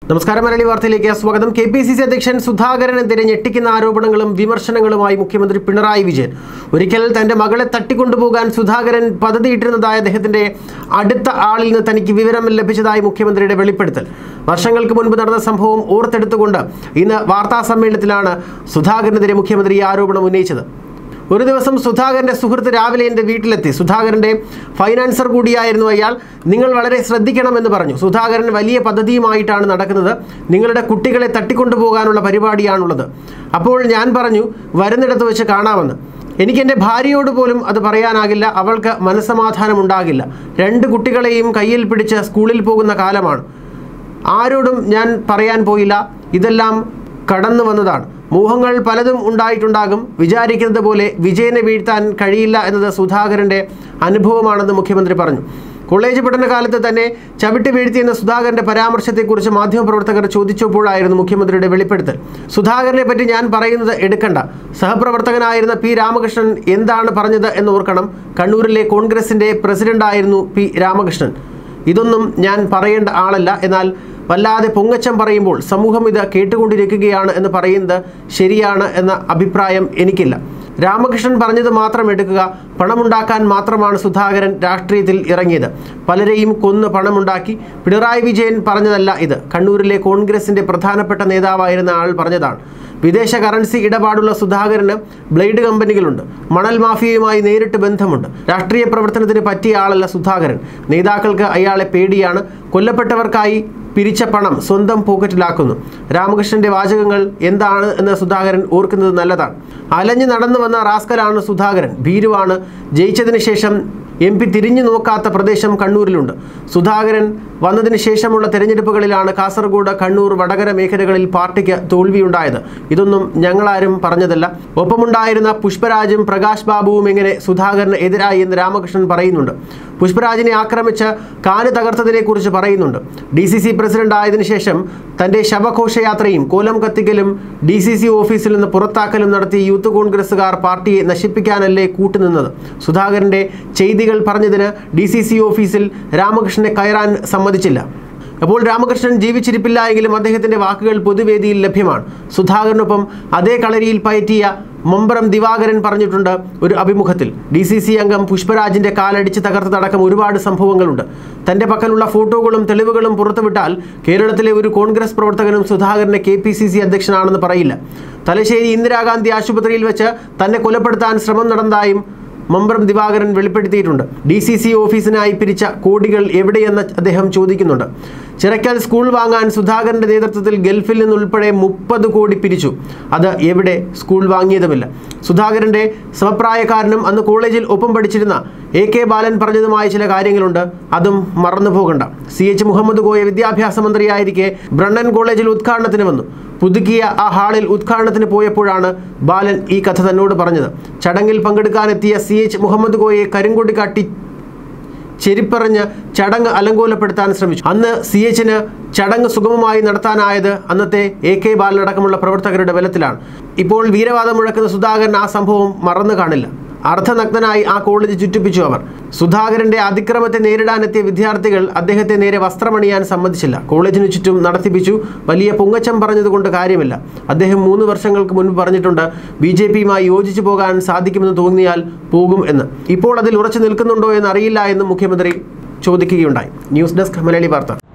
നമസ്കാരം മലയാളി വാർത്തയിലേക്ക് സ്വാഗതം കെ പി സി സി അധ്യക്ഷൻ സുധാകരനെതിരെ ഞെട്ടിക്കുന്ന ആരോപണങ്ങളും വിമർശനങ്ങളുമായി മുഖ്യമന്ത്രി പിണറായി വിജയൻ ഒരിക്കൽ തന്റെ മകളെ തട്ടിക്കൊണ്ടുപോകാൻ സുധാകരൻ പദ്ധതിയിട്ടിരുന്നതായ അദ്ദേഹത്തിന്റെ അടുത്ത ആളിൽ നിന്ന് തനിക്ക് വിവരം ലഭിച്ചതായി മുഖ്യമന്ത്രിയുടെ വെളിപ്പെടുത്തൽ വർഷങ്ങൾക്ക് മുൻപ് നടന്ന സംഭവം ഓർത്തെടുത്തുകൊണ്ട് ഇന്ന് വാർത്താ സമ്മേളനത്തിലാണ് സുധാകരനെതിരെ മുഖ്യമന്ത്രി ഈ ആരോപണം ഉന്നയിച്ചത് ഒരു ദിവസം സുധാകരൻ്റെ സുഹൃത്ത് രാവിലെ എൻ്റെ വീട്ടിലെത്തി സുധാകരൻ്റെ ഫൈനാൻസർ കൂടിയായിരുന്നു അയാൾ നിങ്ങൾ വളരെ ശ്രദ്ധിക്കണമെന്ന് പറഞ്ഞു സുധാകരൻ വലിയ പദ്ധതിയുമായിട്ടാണ് നടക്കുന്നത് നിങ്ങളുടെ കുട്ടികളെ തട്ടിക്കൊണ്ടുപോകാനുള്ള പരിപാടിയാണുള്ളത് അപ്പോൾ ഞാൻ പറഞ്ഞു വരുന്നിടത്ത് വെച്ച് കാണാമെന്ന് എനിക്ക് എൻ്റെ ഭാര്യയോട് പോലും അത് പറയാനാകില്ല അവൾക്ക് മനസ്സമാധാനം ഉണ്ടാകില്ല രണ്ട് കുട്ടികളെയും കയ്യിൽ പിടിച്ച് സ്കൂളിൽ പോകുന്ന കാലമാണ് ആരോടും ഞാൻ പറയാൻ പോയില്ല ഇതെല്ലാം കടന്നു വന്നതാണ് മോഹങ്ങൾ പലതും ഉണ്ടായിട്ടുണ്ടാകും വിചാരിക്കുന്നത് പോലെ വിജയനെ വീഴ്ത്താൻ കഴിയില്ല എന്നത് സുധാകരൻ്റെ അനുഭവമാണെന്ന് മുഖ്യമന്ത്രി പറഞ്ഞു കോളേജ് പഠനകാലത്ത് തന്നെ ചവിട്ടി വീഴ്ത്തിയെന്ന സുധാകരന്റെ പരാമർശത്തെക്കുറിച്ച് മാധ്യമപ്രവർത്തകർ ചോദിച്ചപ്പോഴായിരുന്നു മുഖ്യമന്ത്രിയുടെ വെളിപ്പെടുത്തൽ സുധാകരനെ പറ്റി ഞാൻ പറയുന്നത് എടുക്കണ്ട സഹപ്രവർത്തകനായിരുന്ന പി രാമകൃഷ്ണൻ എന്താണ് പറഞ്ഞത് എന്ന് ഓർക്കണം കണ്ണൂരിലെ കോൺഗ്രസിന്റെ പ്രസിഡന്റായിരുന്നു പി രാമകൃഷ്ണൻ ഇതൊന്നും ഞാൻ പറയേണ്ട ആളല്ല എന്നാൽ വല്ലാതെ പൊങ്ങച്ചം പറയുമ്പോൾ സമൂഹം ഇത് കേട്ടുകൊണ്ടിരിക്കുകയാണ് എന്ന് പറയുന്നത് ശരിയാണ് എന്ന അഭിപ്രായം എനിക്കില്ല രാമകൃഷ്ണൻ പറഞ്ഞത് മാത്രം എടുക്കുക പണമുണ്ടാക്കാൻ മാത്രമാണ് സുധാകരൻ രാഷ്ട്രീയത്തിൽ ഇറങ്ങിയത് പലരെയും കൊന്ന് പണമുണ്ടാക്കി പിണറായി വിജയൻ പറഞ്ഞതല്ല ഇത് കണ്ണൂരിലെ കോൺഗ്രസിന്റെ പ്രധാനപ്പെട്ട നേതാവായിരുന്ന ആൾ പറഞ്ഞതാണ് വിദേശ കറൻസി ഇടപാടുള്ള സുധാകരന് ബ്ലേഡ് കമ്പനികളുണ്ട് മണൽ മാഫിയയുമായി നേരിട്ട് ബന്ധമുണ്ട് രാഷ്ട്രീയ പ്രവർത്തനത്തിന് പറ്റിയ ആളല്ല സുധാകരൻ നേതാക്കൾക്ക് അയാളെ പേടിയാണ് കൊല്ലപ്പെട്ടവർക്കായി പിരിച്ച പണം സ്വന്തം പോക്കറ്റിലാക്കുന്നു രാമകൃഷ്ണന്റെ വാചകങ്ങൾ എന്താണ് എന്ന് സുധാകരൻ ഓർക്കുന്നത് നല്ലതാണ് അലഞ്ഞു നടന്നു വന്ന റാസ്കലാണ് സുധാകരൻ ഭീരുവാണ് ജയിച്ചതിന് ശേഷം എം പി തിരിഞ്ഞു നോക്കാത്ത പ്രദേശം കണ്ണൂരിലുണ്ട് സുധാകരൻ വന്നതിന് ശേഷമുള്ള തെരഞ്ഞെടുപ്പുകളിലാണ് കാസർഗോഡ് കണ്ണൂർ വടകര മേഖലകളിൽ പാർട്ടിക്ക് തോൽവിയുണ്ടായത് ഇതൊന്നും ഞങ്ങളാരും പറഞ്ഞതല്ല ഒപ്പമുണ്ടായിരുന്ന പുഷ്പരാജും പ്രകാശ് ബാബുവും എങ്ങനെ സുധാകരന് എതിരായി എന്ന് രാമകൃഷ്ണൻ പറയുന്നുണ്ട് പുഷ്പരാജിനെ ആക്രമിച്ച് കാല് തകർത്തതിനെക്കുറിച്ച് പറയുന്നുണ്ട് ഡി സി സി പ്രസിഡന്റ് ആയതിനു ശേഷം തൻ്റെ ശവഘോഷയാത്രയും കോലം കത്തിക്കലും ഡി സി സി ഓഫീസിൽ നിന്ന് പുറത്താക്കലും നടത്തി യൂത്ത് കോൺഗ്രസ്സുകാർ പാർട്ടിയെ നശിപ്പിക്കാനല്ലേ കൂട്ടുനിന്നത് സുധാകരൻ്റെ ചെയ്തികൾ പറഞ്ഞതിന് ഡി സി സി ഓഫീസിൽ രാമകൃഷ്ണനെ കയറാൻ സമ്മതിച്ചില്ല അപ്പോൾ രാമകൃഷ്ണൻ ജീവിച്ചിരിപ്പില്ല എങ്കിലും അദ്ദേഹത്തിൻ്റെ വാക്കുകൾ പൊതുവേദിയിൽ ലഭ്യമാണ് സുധാകരനൊപ്പം അതേ കളരിയിൽ പയറ്റിയ മമ്പറം ദിവാകരൻ പറഞ്ഞിട്ടുണ്ട് ഒരു അഭിമുഖത്തിൽ ഡി സി സി അംഗം പുഷ്പരാജിൻ്റെ കാലടിച്ച് തകർത്തതടക്കം ഒരുപാട് സംഭവങ്ങളുണ്ട് തൻ്റെ പക്കലുള്ള ഫോട്ടോകളും തെളിവുകളും പുറത്തുവിട്ടാൽ കേരളത്തിലെ ഒരു കോൺഗ്രസ് പ്രവർത്തകനും സുധാകരനെ കെ പി സി സി അധ്യക്ഷനാണെന്ന് പറയില്ല തലശ്ശേരി ഇന്ദിരാഗാന്ധി ആശുപത്രിയിൽ വെച്ച് തന്നെ കൊലപ്പെടുത്താൻ ശ്രമം നടന്നതായും Mambaram Divakaran വെളിപ്പെടുത്തിയിട്ടുണ്ട് D C C ഓഫീസിനായി പിരിച്ച കോടികൾ എവിടെയെന്ന് അദ്ദേഹം ചോദിക്കുന്നുണ്ട് ചിറക്കൽ സ്കൂൾ വാങ്ങാൻ സുധാകരന്റെ നേതൃത്വത്തിൽ ഗൾഫിൽ നിന്നുൾപ്പെടെ മുപ്പത് കോടി പിരിച്ചു അത് എവിടെ സ്കൂൾ വാങ്ങിയതുമില്ല സുധാകരന്റെ സമപ്രായക്കാരനും അന്ന് കോളേജിൽ ഒപ്പം പഠിച്ചിരുന്ന എ കെ ബാലൻ പറഞ്ഞതുമായ ചില കാര്യങ്ങളുണ്ട് അതും മറന്നു പോകണ്ട സി എച്ച് മുഹമ്മദ് കോയ വിദ്യാഭ്യാസ മന്ത്രിയായിരിക്കെ ബ്രണ്ണൻ കോളേജിൽ ഉദ്ഘാടനത്തിന് വന്നു പുതുക്കിയ ആ ഹാളിൽ ഉദ്ഘാടനത്തിന് പോയപ്പോഴാണ് ബാലൻ ഈ കഥ തന്നോട് പറഞ്ഞത് ചടങ്ങിൽ പങ്കെടുക്കാനെത്തിയ സി എച്ച് മുഹമ്മദ് കോയെ കരിങ്കൊടി കാട്ടി ചെരിപ്പറഞ്ഞ് ചടങ്ങ് അലങ്കോലപ്പെടുത്താൻ ശ്രമിച്ചു അന്ന് സി എച്ചിന് ചടങ്ങ് സുഗമമായി നടത്താനായത് അന്നത്തെ എ കെ ബാലനടക്കമുള്ള പ്രവർത്തകരുടെ ബലത്തിലാണ് ഇപ്പോൾ വീരവാദം മുഴക്കുന്ന സുധാകരൻ ആ സംഭവം മറന്നു കാണില്ല അർദ്ധനഗ്നനായി ആ കോളേജ് ചുറ്റിപ്പിച്ചു അവർ സുധാകരന്റെ അതിക്രമത്തെ നേരിടാനെത്തിയ വിദ്യാർത്ഥികൾ അദ്ദേഹത്തെ നേരെ വസ്ത്രമണിയാൻ സമ്മതിച്ചില്ല കോളേജിന് ചുറ്റും നടത്തിപ്പിച്ചു വലിയ പൊങ്ങച്ചം പറഞ്ഞതുകൊണ്ട് കാര്യമില്ല അദ്ദേഹം മൂന്ന് വർഷങ്ങൾക്ക് മുൻപ് പറഞ്ഞിട്ടുണ്ട് ബി ജെ പിയുമായി യോജിച്ചു പോകാൻ സാധിക്കുമെന്ന് തോന്നിയാൽ പോകും എന്ന് ഇപ്പോൾ അതിൽ ഉറച്ചു നിൽക്കുന്നുണ്ടോ എന്ന് അറിയില്ല എന്ന് മുഖ്യമന്ത്രി ചോദിക്കുകയുണ്ടായി ന്യൂസ് ഡെസ്ക് മലയാളി വാർത്ത